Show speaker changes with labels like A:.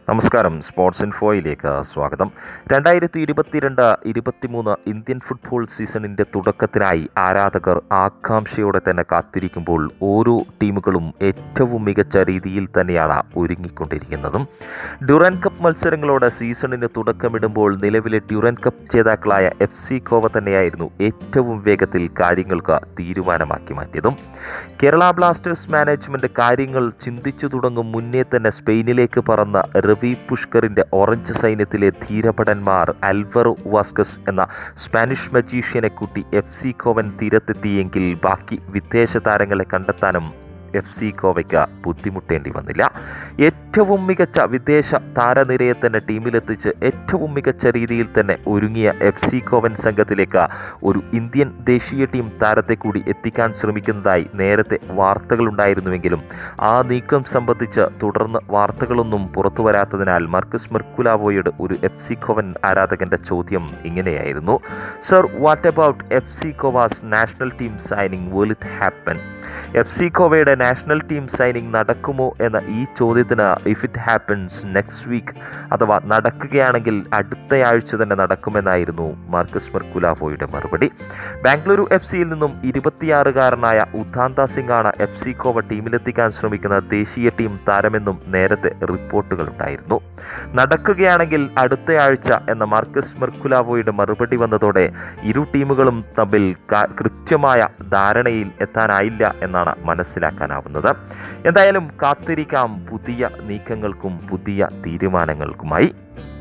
A: നമസ്കാരം സ്പോർട്സ് ഇൻഫോയിലേക്ക് സ്വാഗതം രണ്ടായിരത്തി ഇരുപത്തിരണ്ട് ഇരുപത്തിമൂന്ന് ഇന്ത്യൻ ഫുട്ബോൾ സീസണിൻ്റെ തുടക്കത്തിനായി ആരാധകർ ആകാംക്ഷയോടെ തന്നെ കാത്തിരിക്കുമ്പോൾ ഓരോ ടീമുകളും ഏറ്റവും മികച്ച രീതിയിൽ തന്നെയാണ് ഒരുങ്ങിക്കൊണ്ടിരിക്കുന്നതും ഡ്യൂറൻ കപ്പ് മത്സരങ്ങളോടെ സീസണിന് തുടക്കമിടുമ്പോൾ നിലവിലെ ഡ്യൂറൻ കപ്പ് ജേതാക്കളായ എഫ് സി കോവ തന്നെയായിരുന്നു ഏറ്റവും വേഗത്തിൽ കാര്യങ്ങൾക്ക് തീരുമാനമാക്കി മാറ്റിയതും കേരള ബ്ലാസ്റ്റേഴ്സ് മാനേജ്മെന്റ് കാര്യങ്ങൾ ചിന്തിച്ചു തുടങ്ങും മുന്നേ തന്നെ സ്പെയിനിലേക്ക് പറന്ന റവി പുഷ്കറിന്റെ ഓറഞ്ച് സൈന്യത്തിലെ ധീരഭടന്മാർ അൽവറോ വാസ്കസ് എന്ന സ്പാനിഷ് മജീഷ്യനെ കൂട്ടി എഫ് സി കോവൻ തീരത്തെത്തിയെങ്കിൽ ബാക്കി വിദേശ താരങ്ങളെ കണ്ടെത്താനും എഫ് സി കോവയ്ക്ക് ബുദ്ധിമുട്ടേണ്ടി വന്നില്ല ഏറ്റവും മികച്ച വിദേശ താരനിരയെ തന്നെ ടീമിലെത്തിച്ച് ഏറ്റവും മികച്ച രീതിയിൽ തന്നെ ഒരുങ്ങിയ എഫ് സി കോവൻ സംഘത്തിലേക്ക് ഒരു ഇന്ത്യൻ ദേശീയ ടീം താരത്തെ കൂടി എത്തിക്കാൻ ശ്രമിക്കുന്നതായി നേരത്തെ വാർത്തകളുണ്ടായിരുന്നുവെങ്കിലും ആ നീക്കം സംബന്ധിച്ച് തുടർന്ന് വാർത്തകളൊന്നും പുറത്തു വരാത്തതിനാൽ മാർക്കസ് മെർക്കുലാവോയുടെ ഒരു എഫ് സി കോവൻ ആരാധകന്റെ ചോദ്യം ഇങ്ങനെയായിരുന്നു sir what about F C Goa's national team signing will it happen F C കോവയുടെ നാഷണൽ ടീം സൈനിങ് നടക്കുമോ എന്ന ഈ ചോദ്യത്തിന് if it happens next week അഥവാ നടക്കുകയാണെങ്കിൽ അടുത്തയാഴ്ച തന്നെ നടക്കുമെന്നായിരുന്നു മാർക്കസ് മെർക്കുലാവോയുടെ മറുപടി ബാംഗ്ലൂരു എഫ് സിയിൽ നിന്നും ഇരുപത്തിയാറുകാരനായ ഉദാന്ത സിംഗ് ആണ് എഫ് സി കോവ ടീമിലെത്തിക്കാൻ ശ്രമിക്കുന്ന ദേശീയ ടീം താരമെന്നും നേരത്തെ റിപ്പോർട്ടുകളുണ്ടായിരുന്നു നടക്കുകയാണെങ്കിൽ അടുത്തയാഴ്ച എന്ന മാർക്കസ് മെർക്കുലാവോയുടെ മറുപടി വന്നതോടെ ഇരു ടീമുകളും തമ്മിൽ ക- കൃത്യമായ ധാരണയിൽ എത്താനായില്ല എന്നാണ് മനസ്സിലാക്കാനാവുന്നത് എന്തായാലും കാത്തിരിക്കാം പുതിയ നീക്കങ്ങൾക്കും പുതിയ തീരുമാനങ്ങൾക്കുമായി